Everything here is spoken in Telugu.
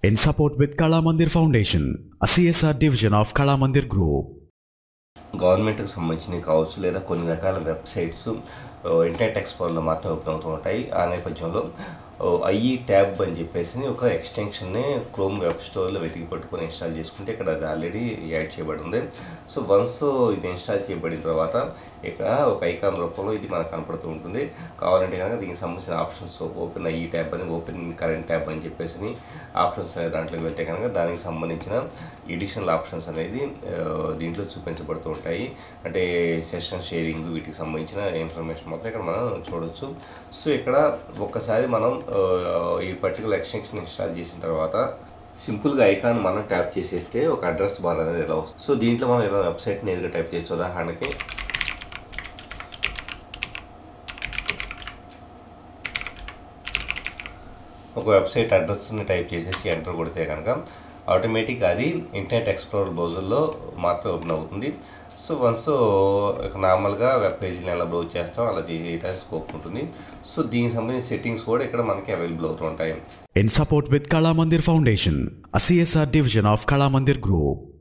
in support with Kala Mandir Foundation, a CSR division of Kala Mandir Group. గవర్నమెంట్కి సంబంధించినవి కావచ్చు లేదా కొన్ని రకాల వెబ్సైట్స్ ఆ, ఇంటర్నెట్ ఎక్స్ప్లోర్లో మాత్రం ఓపెన్ అవుతూ ఉంటాయి ఆ నేపథ్యంలో ఐఈ ట్యాబ్ అని చెప్పేసి ఒక ఎక్స్టెన్షన్ని క్రోమ్ వెబ్ స్టోర్లో వెతికి పట్టుకొని ఇన్స్టాల్ చేసుకుంటే ఇక్కడ అది ఆల్రెడీ యాడ్ చేయబడి ఉంది సో వన్స్ ఇది ఇన్స్టాల్ చేయబడిన తర్వాత ఇక్కడ ఒక ఐకాన్ రూపంలో ఇది మనకు కనపడుతూ ఉంటుంది కావాలంటే కనుక దీనికి సంబంధించిన ఆప్షన్స్ ఓపెన్ ఐఈ ట్యాబ్ అని ఓపెన్ కరెంట్ ట్యాబ్ అని చెప్పేసి ఆప్షన్స్ అనే దాంట్లోకి వెళ్తే కనుక దానికి సంబంధించిన ఎడిషనల్ ఆప్షన్స్ అనేది ఆ, దీంట్లో చూపించబడుతూ ఉంటాయి అంటే సెషన్ షేరింగ్ వీటికి సంబంధించిన ఇన్ఫర్మేషన్ మొత్తం ఇక్కడ మనం చూడొచ్చు సో ఇక్కడ ఒక్కసారి మనం ఆ, ఈ పర్టికులర్ ఎక్స్టెన్షన్ ఇన్స్టాల్ చేసిన తర్వాత సింపుల్గా ఐకాన్ మనం ట్యాప్ చేసేస్తే ఒక అడ్రస్ బార్ అనేది ఎలా వస్తుంది సో దీంట్లో మనం ఏదైనా వెబ్సైట్ నేరుగా టైప్ చేయొచ్చు ఉదాహరణకి ఒక వెబ్సైట్ అడ్రస్ని టైప్ చేసేసి ఎంటర్ కొడితే కనుక ఆటోమేటిక్గా అది ఇంటర్నెట్ ఎక్స్ప్లోరర్ బ్రౌజర్లో మాత్రం ఓపెన్ అవుతుంది సో వన్స్ ఇక నార్మల్గా వెబ్ పేజీని ఎలా బ్రౌజ్ చేస్తాం అలా చేయడానికి స్కోప్ ఉంటుంది సో దీనికి సంబంధించిన సెట్టింగ్స్ కూడా ఇక్కడ మనకి అవైలబుల్ అవుతూ ఉంటాయి In support with Kala Mandir Foundation, a CSR division of Kala Mandir Group.